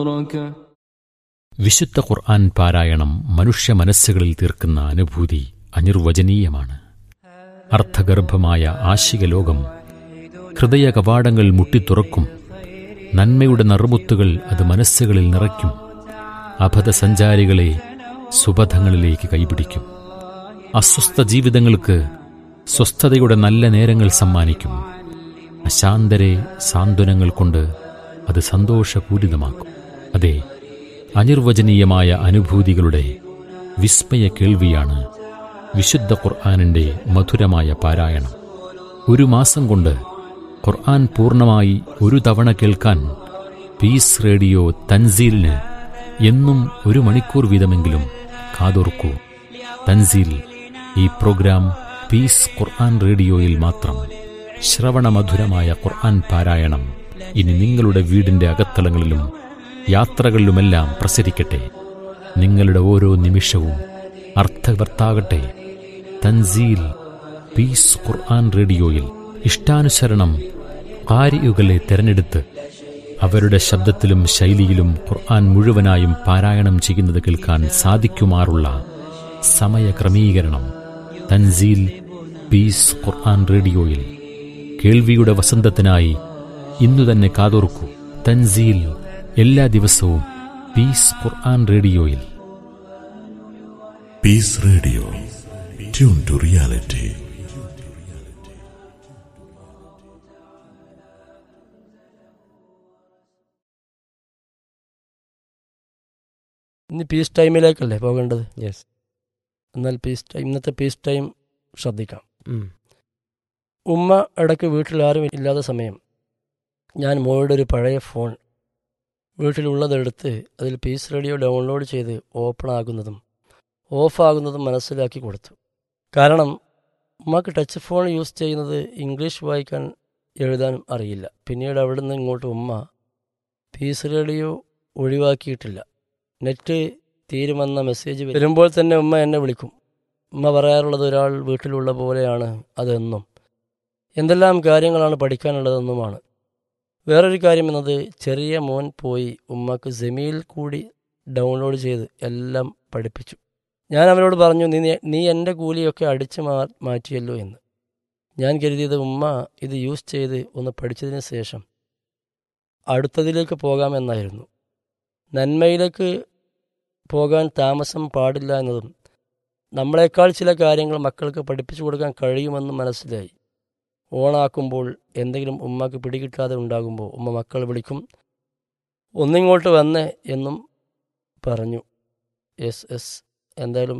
വിശുദ്ധ ഖുർആൻ പാരായണം മനുഷ്യ മനസ്സുകളിൽ തീർക്കുന്ന അനുഭൂതി അനിർവചനീയമാണ് അർത്ഥഗർഭമായ ആശിക ലോകം ഹൃദയ കവാടങ്ങൾ മുട്ടിത്തുറക്കും നന്മയുടെ നറുമുത്തുകൾ അത് മനസ്സുകളിൽ നിറയ്ക്കും അബദ്ധസഞ്ചാരികളെ സുബധങ്ങളിലേക്ക് കൈപിടിക്കും അസ്വസ്ഥ ജീവിതങ്ങൾക്ക് സ്വസ്ഥതയുടെ നല്ല നേരങ്ങൾ സമ്മാനിക്കും അശാന്തരെ സാന്ത്വനങ്ങൾ കൊണ്ട് അത് സന്തോഷപൂരിതമാക്കും അതെ അനിർവചനീയമായ അനുഭൂതികളുടെ വിസ്മയ കേൾവിയാണ് വിശുദ്ധ ഖുർആാനിൻ്റെ മധുരമായ പാരായണം ഒരു മാസം കൊണ്ട് ഖുർആൻ പൂർണ്ണമായി ഒരു തവണ കേൾക്കാൻ പീസ് റേഡിയോ തൻസീലിന് എന്നും ഒരു മണിക്കൂർ വീതമെങ്കിലും കാതോർക്കൂ തൻസീൽ ഈ പ്രോഗ്രാം പീസ് ഖുർആൻ റേഡിയോയിൽ മാത്രം ശ്രവണമധുരമായ ഖുർആൻ പാരായണം ഇനി നിങ്ങളുടെ വീടിന്റെ അകത്തളങ്ങളിലും യാത്രകളിലുമെല്ലാം പ്രസരിക്കട്ടെ നിങ്ങളുടെ ഓരോ നിമിഷവും അർത്ഥവർത്താകട്ടെ തൻസീൽ പീസ് ഖുർആൻ റേഡിയോയിൽ ഇഷ്ടാനുസരണം കാരിയുകളെ തെരഞ്ഞെടുത്ത് അവരുടെ ശബ്ദത്തിലും ശൈലിയിലും ഖുർആൻ മുഴുവനായും പാരായണം ചെയ്യുന്നത് കേൾക്കാൻ സാധിക്കുമാറുള്ള സമയക്രമീകരണം തൻസീൽ പീസ് ഖുർആൻ റേഡിയോയിൽ കേൾവിയുടെ വസന്തത്തിനായി ഇന്നു തന്നെ കാതോർക്കൂ തൻസീൽ എല്ലാ ദിവസവും പീസ് ഖുർആൻ റേഡിയോയിൽ peace radio tune to reality ഇനി പീസ് ടൈമിലേക്കല്ലേ പോകേണ്ടത് യെസ് എന്നാൽ പീസ് ടൈം ഇന്നത്തെ പീസ് ടൈം ശ്രദ്ധിക്കാം ഉമ്മ ഇടയ്ക്ക് വീട്ടിൽ ആരും ഇല്ലാത്ത സമയം ഞാൻ മോളുടെ ഒരു പഴയ ഫോൺ വീട്ടിലുള്ളതെടുത്ത് അതിൽ പീസ് റേഡിയോ ഡൗൺലോഡ് ചെയ്ത് ഓപ്പൺ ആകുന്നതും ഓഫാകുന്നതും മനസ്സിലാക്കി കൊടുത്തു കാരണം ഉമ്മക്ക് ടച്ച് ഫോൺ യൂസ് ചെയ്യുന്നത് ഇംഗ്ലീഷ് വായിക്കാൻ എഴുതാനും അറിയില്ല പിന്നീട് അവിടെ നിന്ന് ഇങ്ങോട്ട് ഉമ്മ പീസ് റേഡിയോ ഒഴിവാക്കിയിട്ടില്ല നെറ്റ് തീരുമെന്ന മെസ്സേജ് വരുമ്പോൾ തന്നെ ഉമ്മ എന്നെ വിളിക്കും ഉമ്മ പറയാറുള്ളത് ഒരാൾ വീട്ടിലുള്ള പോലെയാണ് അതെന്നും എന്തെല്ലാം കാര്യങ്ങളാണ് പഠിക്കാനുള്ളതെന്നുമാണ് വേറൊരു കാര്യം എന്നത് ചെറിയ മോൻ പോയി ഉമ്മക്ക് സെമിയിൽ കൂടി ഡൗൺലോഡ് ചെയ്ത് എല്ലാം പഠിപ്പിച്ചു ഞാൻ അവരോട് പറഞ്ഞു നീ നീ എൻ്റെ കൂലിയൊക്കെ അടിച്ചു മാ മാറ്റിയല്ലോ എന്ന് ഞാൻ കരുതിയത് ഉമ്മ ഇത് യൂസ് ചെയ്ത് ഒന്ന് പഠിച്ചതിന് ശേഷം അടുത്തതിലേക്ക് പോകാമെന്നായിരുന്നു നന്മയിലേക്ക് പോകാൻ താമസം പാടില്ല എന്നതും നമ്മളെക്കാൾ ചില കാര്യങ്ങൾ മക്കൾക്ക് പഠിപ്പിച്ചു കൊടുക്കാൻ കഴിയുമെന്നും മനസ്സിലായി ഓണാക്കുമ്പോൾ എന്തെങ്കിലും ഉമ്മക്ക് പിടികിട്ടാതെ ഉണ്ടാകുമ്പോൾ ഉമ്മ മക്കൾ വിളിക്കും ഒന്നിങ്ങോട്ട് വന്നേ എന്നും പറഞ്ഞു എസ് എസ് എന്തായാലും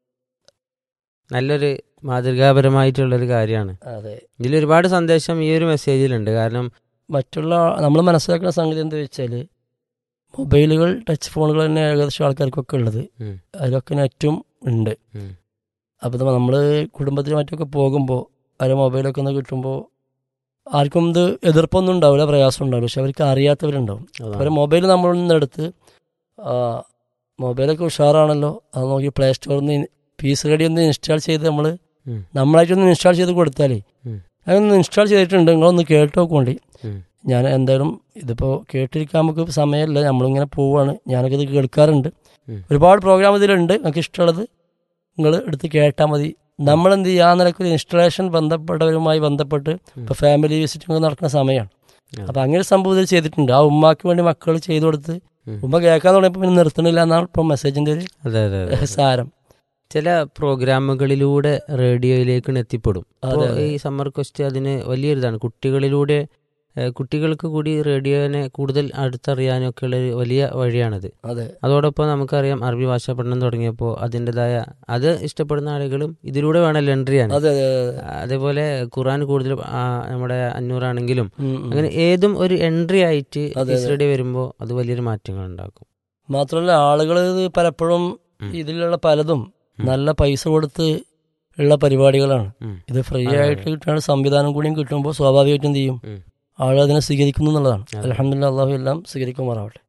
നല്ലൊരു മാതൃകാപരമായിട്ടുള്ളൊരു കാര്യമാണ് അതെ ഇതിൽ ഒരുപാട് സന്ദേശം ഈ ഒരു മെസ്സേജിലുണ്ട് കാരണം മറ്റുള്ള നമ്മൾ മനസ്സിലാക്കുന്ന സംഗതി എന്താ വെച്ചാൽ മൊബൈലുകൾ ടച്ച് ഫോണുകൾ തന്നെ ഏകദേശം ആൾക്കാർക്കൊക്കെ ഉള്ളത് ഉം. അതിലൊക്കെ നെറ്റും ഉണ്ട് ഉം. അപ്പോൾ നമ്മൾ കുടുംബത്തിൽ മറ്റൊക്കെ പോകുമ്പോൾ അവർ മൊബൈലൊക്കെ ഒന്ന് കിട്ടുമ്പോൾ ആർക്കും ഇത് എതിർപ്പൊന്നും ഉണ്ടാവില്ല പ്രയാസം ഉണ്ടാവില്ല പക്ഷെ അവർക്ക് അറിയാത്തവരുണ്ടാവും അതാണ്. അവരെ മൊബൈൽ നമ്മളിൽ നിന്ന് എടുത്ത് ആ, മൊബൈലൊക്കെ ഉഷാറാണല്ലോ അത് നോക്കി പ്ലേ സ്റ്റോറിൽ നിന്ന് പീസ് റെഡി ഒന്ന് ഇൻസ്റ്റാൾ ചെയ്ത് നമ്മൾ ഉം. നമ്മളായിട്ടൊന്ന് ഇൻസ്റ്റാൾ ചെയ്ത് കൊടുത്താലേ ഉം. അതൊന്ന് ഇൻസ്റ്റാൾ ചെയ്തിട്ടുണ്ട് നിങ്ങളൊന്ന് കേട്ട് നോക്കോണ്ടി ഉം. ഞാൻ എന്തായാലും ഇതിപ്പോൾ കേട്ടിരിക്കാൻ നമുക്ക് സമയമില്ല നമ്മളിങ്ങനെ പോവാണ് ഞാനൊക്കെ ഇത് കേൾക്കാറുണ്ട് ഉം. ഒരുപാട് പ്രോഗ്രാം ഇതിലുണ്ട് നിങ്ങൾക്ക് ഇഷ്ടമുള്ളത് നിങ്ങൾ എടുത്ത് കേട്ടാൽ മതി നമ്മൾ എന്ത് ചെയ്യുക ആ നിലക്കൊരു ഇൻസ്റ്റലേഷൻ ബന്ധപ്പെട്ടവരുമായി ബന്ധപ്പെട്ട് ഇപ്പോൾ ഫാമിലി വിസിറ്റിംഗ് നടക്കുന്ന സമയമാണ് ആ. അപ്പം അങ്ങനെ ഒരു സംഭവം ഇതിൽ ചെയ്തിട്ടുണ്ട് ആ ഉമ്മാക്ക് വേണ്ടി മക്കൾ ചെയ്തു കൊടുത്ത് ഉം. ഉമ്മ കേൾക്കാൻ തുടങ്ങിയപ്പോൾ പിന്നെ നിർത്തണില്ല എന്നാണ് ഇപ്പം മെസ്സേജിൻ്റെ ഒരു അതെ അതെ അതെ സാരം ചില പ്രോഗ്രാമുകളിലൂടെ റേഡിയോയിലേക്ക് എത്തിപ്പെടും അതെ, അപ്പോൾ അതെ. ഈ സമ്മർ ക്വസ്റ്റ് അതിന് വലിയൊരു ഇതാണ് കുട്ടികളിലൂടെ ഏഹ്, കുട്ടികൾക്ക് കൂടി റേഡിയോനെ കൂടുതൽ അടുത്തറിയാനും ഒക്കെ ഉള്ള ഒരു വലിയ വഴിയാണത് അതെ അതോടൊപ്പം നമുക്കറിയാം അറബി ഭാഷ പഠനം തുടങ്ങിയപ്പോൾ അതിൻ്റെതായ അത് ഇഷ്ടപ്പെടുന്ന ആളുകളും ഇതിലൂടെ വേണമല്ലോ എൻട്രി ചെയ്യാൻ അതെ അതെ അതെ അതേപോലെ ഖുറാൻ കൂടുതൽ ആ, നമ്മുടെ അഞ്ഞൂറാണെങ്കിലും ഉം, ഉം. അങ്ങനെ ഏതും ഒരു എൻട്രി ആയിട്ട് അതെ, അതെ. റേഡിയോ വരുമ്പോൾ അത് വലിയൊരു മാറ്റങ്ങൾ ഉണ്ടാക്കും മാത്രമല്ല ആളുകൾ ഇത് പലപ്പോഴും ഉം. ഇതിലുള്ള പലതും ഉം. നല്ല പൈസ കൊടുത്ത് ഉള്ള പരിപാടികളാണ് ഉം. ഇത് ഫ്രീ അതെ, ആയിട്ട് കിട്ടുന്ന സംവിധാനം കൂടിയും കിട്ടുമ്പോൾ സ്വാഭാവികമായിട്ടും എന്ത് ചെയ്യും ഉം. ആളുകൾ അതിനെ സ്വീകരിക്കുന്നു എന്നുള്ളതാണ് അതെ. അലഹമില്ല അള്ളാഹു എല്ലാം സ്വീകരിക്കുമാറാവട്ടെ